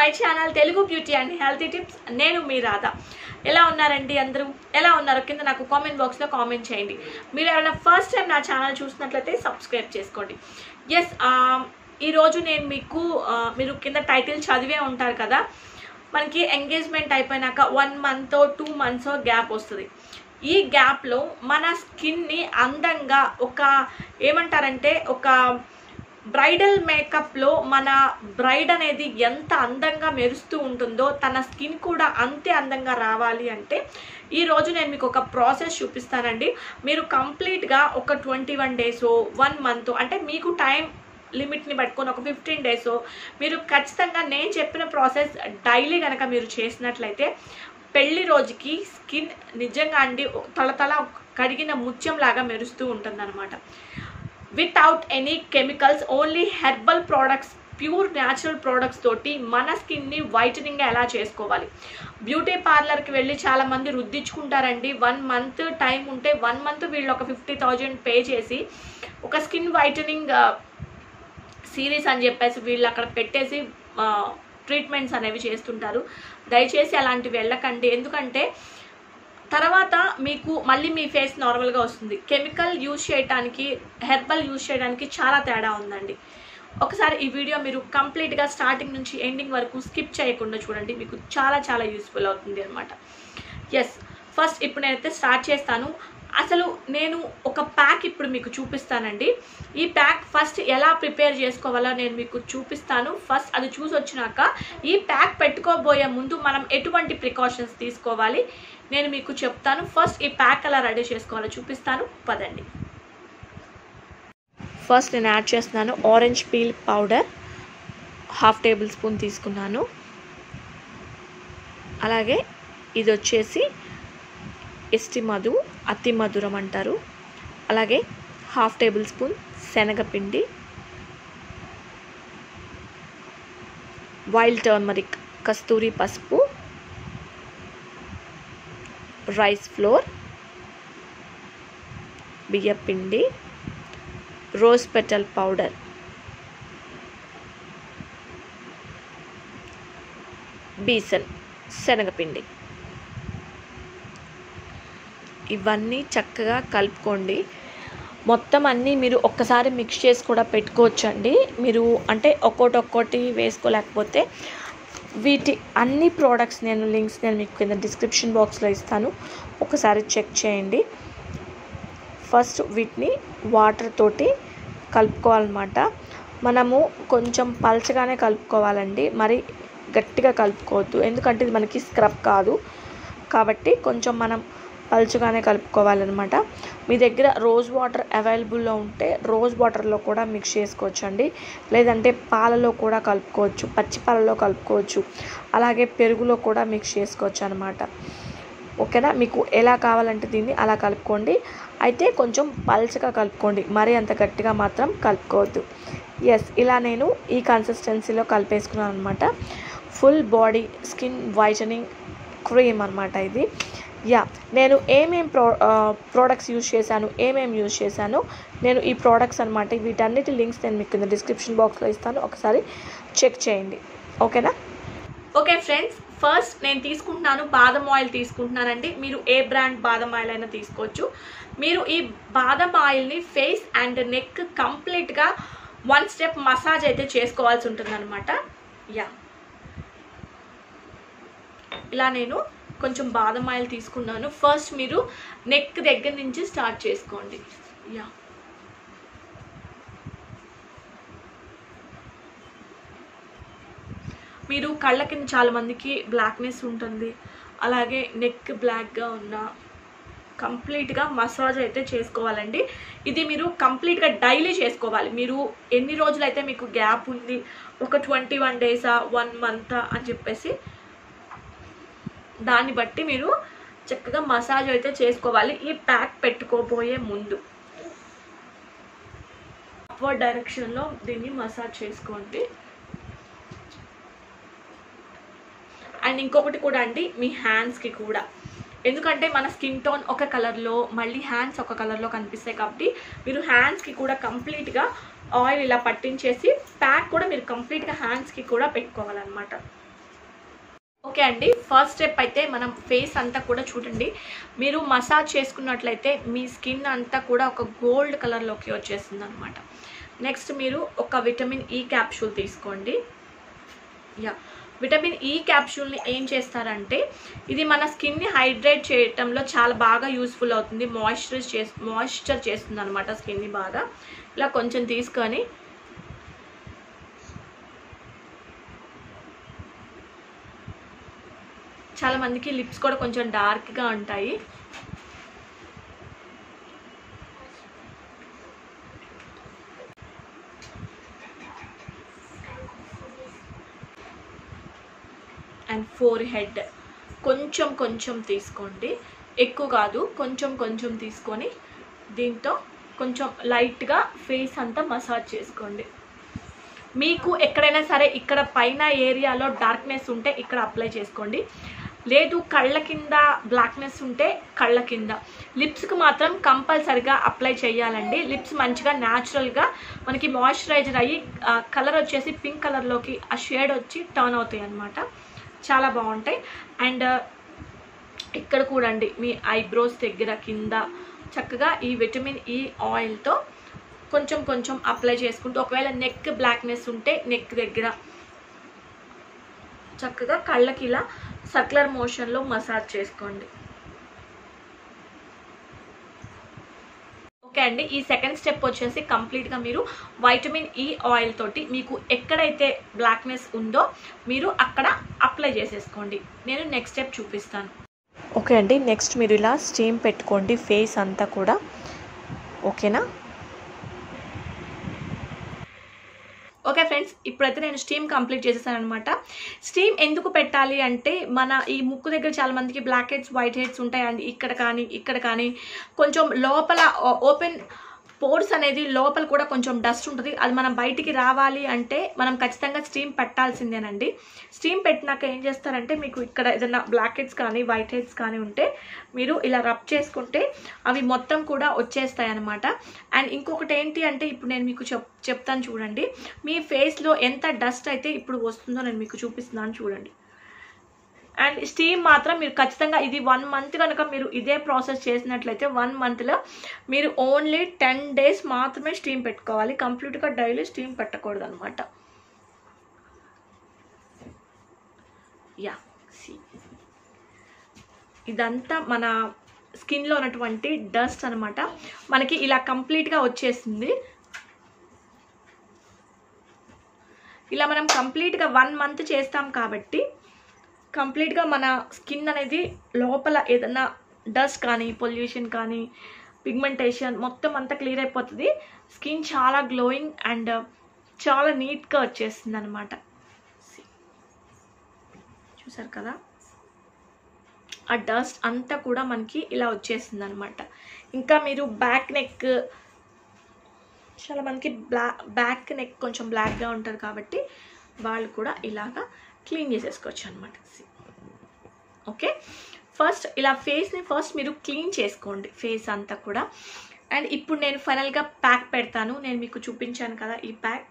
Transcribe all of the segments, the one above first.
my channel Telugu beauty and healthy tips నేను మీ రాధ ఎలా ఉన్నారండి అందరూ ఎలా ఉన్నారు కింద నాకు కామెంట్ బాక్స్లో కామెంట్ చేయండి మీరు ఎవరైనా ఫస్ట్ టైం నా ఛానల్ చూసినట్లయితే సబ్స్క్రైబ్ చేసుకోండి ఎస్ ఈరోజు నేను మీకు ఆ, మీరు కింద టైటిల్ చదివే ఉంటారు కదా మనకి ఎంగేజ్మెంట్ అయిపోయినాక one month two months gap వస్తుంది ఈ గ్యాప్లో మన స్కిన్ని అందంగా ఒక ఏమంటారంటే ఒక బ్రైడల్ మేకప్లో మన బ్రైడ్ అనేది ఎంత అందంగా మెరుస్తూ ఉంటుందో తన స్కిన్ కూడా అంతే అందంగా రావాలి అంటే ఈరోజు నేను మీకు ఒక ప్రాసెస్ చూపిస్తానండి మీరు కంప్లీట్గా ఒక twenty one days one month అంటే మీకు టైం లిమిట్ని పట్టుకొని ఒక ఫిఫ్టీన్ డేస్ మీరు ఖచ్చితంగా నేను చెప్పిన ప్రాసెస్ డైలీ కనుక మీరు చేసినట్లయితే పెళ్లి రోజుకి స్కిన్ నిజంగా అండి తలతల కడిగిన ముత్యం లాగా మెరుస్తూ ఉంటుందన్నమాట without any chemicals only herbal products pure natural products తోటి మన స్కిన్ని వైటనింగ్గా ఎలా చేసుకోవాలి బ్యూటీ పార్లర్కి వెళ్ళి చాలామంది రుద్దించుకుంటారండి వన్ మంత్ టైం ఉంటే వన్ మంత్ వీళ్ళు ఒక ఫిఫ్టీ థౌజండ్ పే చేసి ఒక స్కిన్ వైటనింగ్ సిరీస్ అని చెప్పేసి వీళ్ళు అక్కడ పెట్టేసి ట్రీట్మెంట్స్ అనేవి చేస్తుంటారు దయచేసి అలాంటివి వెళ్ళకండి ఎందుకంటే తర్వాత మీకు మళ్ళీ మీ ఫేస్ నార్మల్గా వస్తుంది కెమికల్ యూజ్ చేయడానికి హెర్బల్ యూజ్ చేయడానికి చాలా తేడా ఉందండి ఒకసారి ఈ వీడియో మీరు కంప్లీట్గా స్టార్టింగ్ నుంచి ఎండింగ్ వరకు స్కిప్ చేయకుండా చూడండి మీకు చాలా చాలా యూస్ఫుల్ అవుతుంది అనమాట ఎస్ ఫస్ట్ ఇప్పుడు నేనైతే స్టార్ట్ చేస్తాను అసలు నేను ఒక ప్యాక్ ఇప్పుడు మీకు చూపిస్తానండి ఈ ప్యాక్ ఫస్ట్ ఎలా ప్రిపేర్ చేసుకోవాలో నేను మీకు చూపిస్తాను ఫస్ట్ అది చూసి వచ్చినాక ఈ ప్యాక్ పెట్టుకోబోయే ముందు మనం ఎటువంటి ప్రికాషన్స్ తీసుకోవాలి నేను మీకు చెప్తాను ఫస్ట్ ఈ ప్యాక్ ఎలా రెడీ చేసుకోవాలో చూపిస్తాను పదండి ఫస్ట్ నేను యాడ్ చేస్తున్నాను orange peel powder half tablespoon తీసుకున్నాను అలాగే ఇది వచ్చేసి ఎస్టి మధు అతి మధురం అంటారు అలాగే హాఫ్ టేబుల్ స్పూన్ శనగపిండి వైల్డ్ టర్మరిక్ కస్తూరి పసుపు రైస్ ఫ్లోర్ బియ్యపిండి రోజ్ పెటల్ పౌడర్ బీసన్ శనగపిండి ఇవన్నీ చక్కగా కలుపుకోండి మొత్తం అన్నీ మీరు ఒక్కసారి మిక్స్ చేసి కూడా పెట్టుకోవచ్చండి మీరు అంటే ఒక్కోటి ఒక్కోటి వేసుకోలేకపోతే వీటి అన్ని ప్రోడక్ట్స్ నేను లింక్స్ నేను మీకు కింద డిస్క్రిప్షన్ బాక్స్లో ఇస్తాను ఒకసారి చెక్ చేయండి ఫస్ట్ వీటిని వాటర్ తోటి కలుపుకోవాలన్నమాట మనము కొంచెం పల్చగానే కలుపుకోవాలండి మరి గట్టిగా కలుపుకోవద్దు ఎందుకంటే ఇది మనకి స్క్రబ్ కాదు కాబట్టి కొంచెం మనం పలుచగానే కలుపుకోవాలన్నమాట మీ దగ్గర రోజ్ వాటర్ అవైలబుల్లో ఉంటే రోజ్ వాటర్లో కూడా మిక్స్ చేసుకోవచ్చు అండి లేదంటే పాలలో కూడా కలుపుకోవచ్చు పచ్చి పాలలో కలుపుకోవచ్చు అలాగే పెరుగులో కూడా మిక్స్ చేసుకోవచ్చు అనమాట ఓకేనా మీకు ఎలా కావాలంటే దీన్ని అలా కలుపుకోండి అయితే కొంచెం పల్చగా కలుపుకోండి మరీ అంత గట్టిగా మాత్రం కలుపుకోవద్దు ఎస్ ఇలా నేను ఈ కన్సిస్టెన్సీలో కలిపేసుకున్నాను అనమాట full body skin whitening cream అనమాట ఇది యా నేను ఏమేం ప్రో ప్రోడక్ట్స్ యూజ్ చేశాను ఏమేం యూజ్ చేశాను నేను ఈ ప్రోడక్ట్స్ అనమాట వీటన్నిటి లింక్స్ నేను మీకు కింద డిస్క్రిప్షన్ బాక్స్లో ఇస్తాను ఒకసారి చెక్ చేయండి ఓకేనా ఓకే ఫ్రెండ్స్ ఫస్ట్ నేను తీసుకుంటున్నాను బాదం ఆయిల్ తీసుకుంటున్నానండి మీరు ఏ బ్రాండ్ బాదం ఆయిల్ అయినా తీసుకోవచ్చు మీరు ఈ బాదం ఆయిల్ని ఫేస్ అండ్ నెక్ కంప్లీట్గా వన్ స్టెప్ మసాజ్ అయితే చేసుకోవాల్సి ఉంటుందన్నమాట యా ఇలా నేను కొంచెం బాదం ఆయిల్ తీసుకున్నాను ఫస్ట్ మీరు నెక్ దగ్గర నుంచి స్టార్ట్ చేసుకోండి యా మీరు కళ్ళ కింద చాలా మందికి బ్లాక్నెస్ ఉంటుంది అలాగే నెక్ బ్లాక్గా ఉన్న కంప్లీట్గా మసాజ్ అయితే చేసుకోవాలండి ఇది మీరు కంప్లీట్గా డైలీ చేసుకోవాలి మీరు ఎన్ని రోజులైతే మీకు గ్యాప్ ఉంది ఒక ట్వంటీ వన్ డేసా వన్ మంతా అని చెప్పేసి దాన్ని బట్టి మీరు చక్కగా మసాజ్ అయితే చేసుకోవాలి ఈ ప్యాక్ పెట్టుకోబోయే ముందు అప్వర్డ్ డైరెక్షన్లో దీన్ని మసాజ్ చేసుకోండి అండ్ ఇంకొకటి కూడా అండి మీ హ్యాండ్స్కి కూడా ఎందుకంటే మన స్కిన్ టోన్ ఒక కలర్లో మళ్ళీ హ్యాండ్స్ ఒక కలర్లో కనిపిస్తాయి కాబట్టి మీరు హ్యాండ్స్కి కూడా కంప్లీట్గా ఆయిల్ ఇలా పట్టించేసి ప్యాక్ కూడా మీరు కంప్లీట్గా హ్యాండ్స్కి కూడా పెట్టుకోవాలన్నమాట ఓకే అండి ఫస్ట్ స్టెప్ అయితే మనం ఫేస్ అంతా కూడా చూడండి మీరు మసాజ్ చేసుకున్నట్లయితే మీ స్కిన్ అంతా కూడా ఒక గోల్డ్ కలర్లోకి వచ్చేస్తుంది అనమాట నెక్స్ట్ మీరు ఒక విటమిన్ ఈ క్యాప్సూల్ తీసుకోండి యా విటమిన్ ఈ క్యాప్సూల్ని ఏం చేస్తారంటే ఇది మన స్కిన్ని హైడ్రేట్ చేయటంలో చాలా బాగా యూస్ఫుల్ అవుతుంది మాయిశ్చరైజ్ చేస్ మాయిశ్చర్ చేస్తుంది అనమాట స్కిన్ని బాగా ఇలా కొంచెం తీసుకొని చాలా మందికి లిప్స్ కూడా కొంచెం డార్క్గా ఉంటాయి అండ్ ఫోర్ హెడ్ కొంచెం కొంచెం తీసుకోండి ఎక్కువ కాదు కొంచెం కొంచెం తీసుకొని దీంతో కొంచెం లైట్గా ఫేస్ అంతా మసాజ్ చేసుకోండి మీకు ఎక్కడైనా సరే ఇక్కడ పైన ఏరియాలో డార్క్నెస్ ఉంటే ఇక్కడ అప్లై చేసుకోండి లేదు కళ్ళ కింద బ్లాక్నెస్ ఉంటే కళ్ళ కింద లిప్స్కి మాత్రం కంపల్సరిగా అప్లై చేయాలండి లిప్స్ మంచిగా న్యాచురల్గా మనకి మాయిశ్చరైజర్ అయ్యి కలర్ వచ్చేసి పింక్ కలర్లోకి ఆ షేడ్ వచ్చి టర్న్ అవుతాయి అన్నమాట చాలా బాగుంటాయి అండ్ ఇక్కడ కూడా అండి మీ ఐబ్రోస్ దగ్గర కింద చక్కగా ఈ విటమిన్ ఈ ఆయిల్తో కొంచెం కొంచెం అప్లై చేసుకుంటూ ఒకవేళ నెక్ బ్లాక్నెస్ ఉంటే నెక్ దగ్గర చక్కగా కళ్ళకి ఇలా సర్క్యులర్ మోషన్లో మసాజ్ చేసుకోండి ఓకే అండి ఈ సెకండ్ స్టెప్ వచ్చేసి కంప్లీట్గా మీరు వైటమిన్ ఈ ఆయిల్ తోటి మీకు ఎక్కడైతే బ్లాక్నెస్ ఉందో మీరు అక్కడ అప్లై చేసేసుకోండి నేను నెక్స్ట్ స్టెప్ చూపిస్తాను ఓకే అండి నెక్స్ట్ మీరు ఇలా స్టీమ్ పెట్టుకోండి ఫేస్ అంతా కూడా ఓకేనా ఓకే ఫ్రెండ్స్ ఇప్పుడైతే నేను స్టీమ్ కంప్లీట్ చేసేసాను అనమాట స్టీమ్ ఎందుకు పెట్టాలి అంటే మన ఈ ముక్కు దగ్గర చాలా మందికి బ్లాక్ హెడ్స్ వైట్ హెడ్స్ ఉంటాయండి ఇక్కడ కానీ ఇక్కడ కానీ కొంచెం లోపల ఓపెన్ పోర్స్ అనేది లోపల కూడా కొంచెం డస్ట్ ఉంటుంది అది మనం బయటికి రావాలి అంటే మనం ఖచ్చితంగా స్టీమ్ పెట్టాల్సిందేనండి స్టీమ్ పెట్టినాక ఏం చేస్తారంటే మీకు ఇక్కడ ఏదైనా బ్లాక్ హెడ్స్ కానీ వైట్ హెడ్స్ కానీ ఉంటే మీరు ఇలా రబ్ చేసుకుంటే అవి మొత్తం కూడా వచ్చేస్తాయి అనమాట అండ్ ఇంకొకటి ఏంటి అంటే ఇప్పుడు నేను మీకు చెప్ చెప్తాను చూడండి మీ ఫేస్లో ఎంత డస్ట్ అయితే ఇప్పుడు వస్తుందో నేను మీకు చూపిస్తున్నాను చూడండి అండ్ స్టీమ్ మాత్రం మీరు ఖచ్చితంగా ఇది వన్ మంత్ కనుక మీరు ఇదే ప్రాసెస్ చేసినట్లయితే వన్ మంత్లో మీరు ఓన్లీ టెన్ డేస్ మాత్రమే స్టీమ్ పెట్టుకోవాలి కంప్లీట్గా డైలీ స్టీమ్ పెట్టకూడదు అనమాట యా సి ఇదంతా మన స్కిన్లో ఉన్నటువంటి డస్ట్ అనమాట మనకి ఇలా కంప్లీట్గా వచ్చేసింది ఇలా మనం కంప్లీట్గా వన్ మంత్ చేస్తాం కాబట్టి కంప్లీట్గా మన స్కిన్ అనేది లోపల ఏదైనా డస్ట్ కానీ పొల్యూషన్ కానీ పిగ్మెంటేషన్ మొత్తం అంతా క్లియర్ అయిపోతుంది స్కిన్ చాలా గ్లోయింగ్ అండ్ చాలా నీట్గా వచ్చేస్తుంది అనమాట చూసారు కదా ఆ డస్ట్ అంతా కూడా మనకి ఇలా వచ్చేసింది అనమాట ఇంకా మీరు బ్యాక్ నెక్ చాలా మనకి బ్లా బ్యాక్ నెక్ కొంచెం బ్లాక్గా ఉంటుంది కాబట్టి వాళ్ళు కూడా ఇలాగా క్లీన్ చేసేసుకోవచ్చు అనమాట ఓకే ఫస్ట్ ఇలా ఫేస్ని ఫస్ట్ మీరు క్లీన్ చేసుకోండి ఫేస్ అంతా కూడా అండ్ ఇప్పుడు నేను ఫైనల్గా ప్యాక్ పెడతాను నేను మీకు చూపించాను కదా ఈ ప్యాక్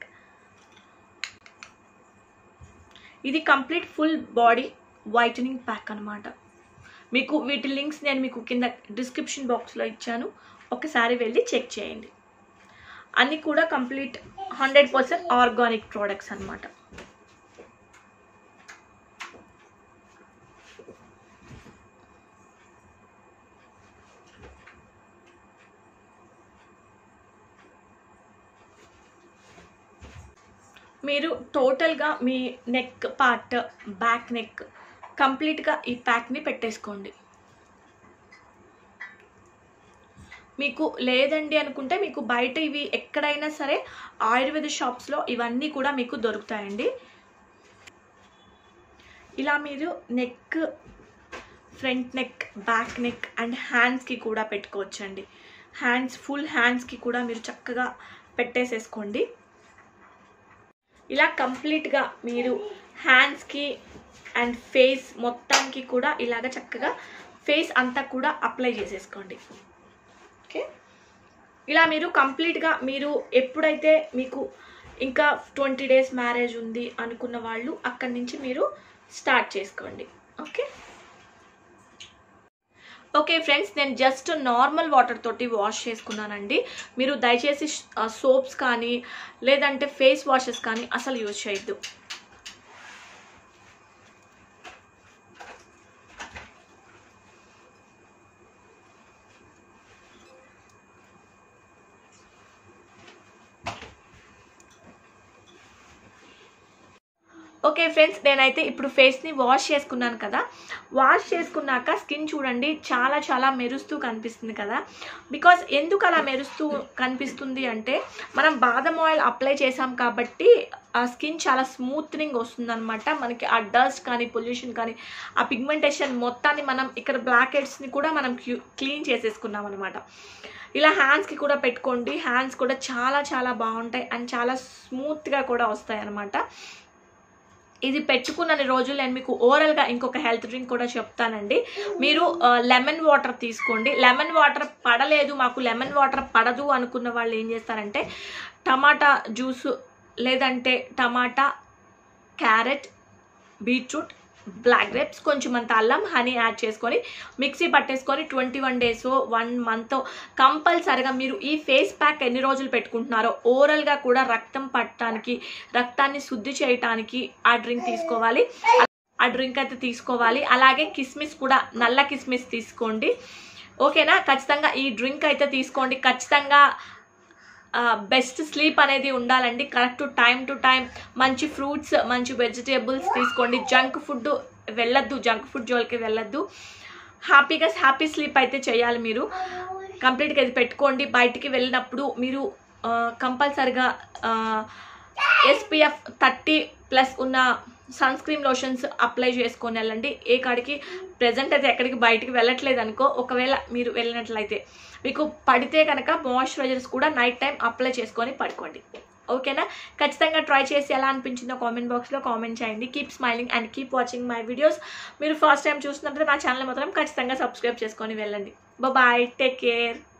ఇది complete full body whitening pack అనమాట మీకు వీటి లింక్స్ నేను మీకు కింద డిస్క్రిప్షన్ బాక్స్లో ఇచ్చాను ఒకసారి వెళ్ళి చెక్ చేయండి అన్నీ కూడా complete hundred percent organic products అనమాట మీరు టోటల్గా మీ నెక్ పార్ట్ బ్యాక్ నెక్ కంప్లీట్గా ఈ ప్యాక్ని పెట్టేసుకోండి మీకు లేదండి అనుకుంటే మీకు బయట ఇవి ఎక్కడైనా సరే ఆయుర్వేద షాప్స్లో ఇవన్నీ కూడా మీకు దొరుకుతాయండి ఇలా మీరు neck front neck back neck and హ్యాండ్స్కి కూడా పెట్టుకోవచ్చండి హ్యాండ్స్ ఫుల్ హ్యాండ్స్కి కూడా మీరు చక్కగా పెట్టేసేసుకోండి ఇలా కంప్లీట్గా మీరు హ్యాండ్స్కి అండ్ ఫేస్ మొత్తానికి కూడా ఇలాగ చక్కగా ఫేస్ అంతా కూడా అప్లై చేసేసుకోండి ఓకే ఇలా మీరు కంప్లీట్గా మీరు ఎప్పుడైతే మీకు ఇంకా ట్వంటీ డేస్ మ్యారేజ్ ఉంది అనుకున్న వాళ్ళు అక్కడి నుంచి మీరు స్టార్ట్ చేసుకోండి ఓకే ఓకే ఫ్రెండ్స్ నేను జస్ట్ నార్మల్ వాటర్ తోటి వాష్ చేసుకున్నానండి మీరు దయచేసి సోప్స్ కానీ లేదంటే ఫేస్ వాషెస్ కానీ అసలు యూజ్ చేయొద్దు ఓకే ఫ్రెండ్స్ నేనైతే ఇప్పుడు ఫేస్ని వాష్ చేసుకున్నాను కదా వాష్ చేసుకున్నాక స్కిన్ చూడండి చాలా చాలా మెరుస్తూ కనిపిస్తుంది కదా బికాజ్ ఎందుకు అలా మెరుస్తూ కనిపిస్తుంది అంటే మనం బాదం ఆయిల్ అప్లై చేసాం కాబట్టి ఆ స్కిన్ చాలా స్మూత్నింగ్ వస్తుందన్నమాట మనకి ఆ డస్ట్ కానీ పొల్యూషన్ కానీ ఆ పిగ్మెంటేషన్ మొత్తాన్ని మనం ఇక్కడ బ్లాక్ హెడ్స్ని కూడా మనం క్లీన్ చేసేసుకున్నాం అనమాట ఇలా హ్యాండ్స్కి కూడా పెట్టుకోండి హ్యాండ్స్ కూడా చాలా చాలా బాగుంటాయి అండ్ చాలా స్మూత్గా కూడా వస్తాయి అనమాట ఇది పెట్టుకున్న రోజులు నేను మీకు ఓవరాల్గా ఇంకొక హెల్త్ డ్రింక్ కూడా చెప్తానండి మీరు లెమన్ వాటర్ తీసుకోండి లెమన్ వాటర్ పడలేదు మాకు లెమన్ వాటర్ పడదు అనుకున్న వాళ్ళు ఏం చేస్తారంటే టమాటా జ్యూస్ లేదంటే tomato carrot beetroot black grapes కొంచెం అంత అల్లం హనీ యాడ్ చేసుకొని మిక్సీ పట్టేసుకొని twenty one days one month కంపల్సరిగా మీరు ఈ ఫేస్ ప్యాక్ ఎన్ని రోజులు పెట్టుకుంటున్నారో ఓరల్గా కూడా రక్తం పట్టడానికి రక్తాన్ని శుద్ధి చేయటానికి ఆ డ్రింక్ తీసుకోవాలి ఆ డ్రింక్ అయితే తీసుకోవాలి అలాగే కిస్మిస్ కూడా నల్ల కిస్మిస్ తీసుకోండి ఓకేనా ఖచ్చితంగా ఈ డ్రింక్ అయితే తీసుకోండి ఖచ్చితంగా బెస్ట్ స్లీప్ అనేది ఉండాలండి కరెక్ట్ టైం టు టైం మంచి ఫ్రూట్స్ మంచి వెజిటేబుల్స్ తీసుకోండి జంక్ ఫుడ్ వెళ్ళొద్దు జంక్ ఫుడ్ జోలికి వెళ్ళొద్దు హ్యాపీగా హ్యాపీ స్లీప్ అయితే చేయాలి మీరు కంప్లీట్గా ఇది పెట్టుకోండి బయటికి వెళ్ళినప్పుడు మీరు కంపల్సరిగా ఎస్పీఎఫ్ థర్టీ ప్లస్ ఉన్న సన్ స్క్రీన్ లోషన్స్ అప్లై చేసుకొని వెళ్ళండి ఏ కాడికి ప్రజెంట్ అయితే ఎక్కడికి బయటికి వెళ్ళట్లేదు అనుకో ఒకవేళ మీరు వెళ్ళినట్లయితే మీకు పడితే కనుక మాయిశ్చరైజర్స్ కూడా నైట్ టైం అప్లై చేసుకొని పడుకోండి ఓకేనా ఖచ్చితంగా ట్రై చేసి ఎలా అనిపించిందో కామెంట్ బాక్స్లో కామెంట్ చేయండి keep smiling and keep watching my videos మీరు ఫస్ట్ టైం చూసినట్లయితే నా ఛానల్ మాత్రం ఖచ్చితంగా సబ్స్క్రైబ్ చేసుకొని వెళ్ళండి బాయ్ టేక్ కేర్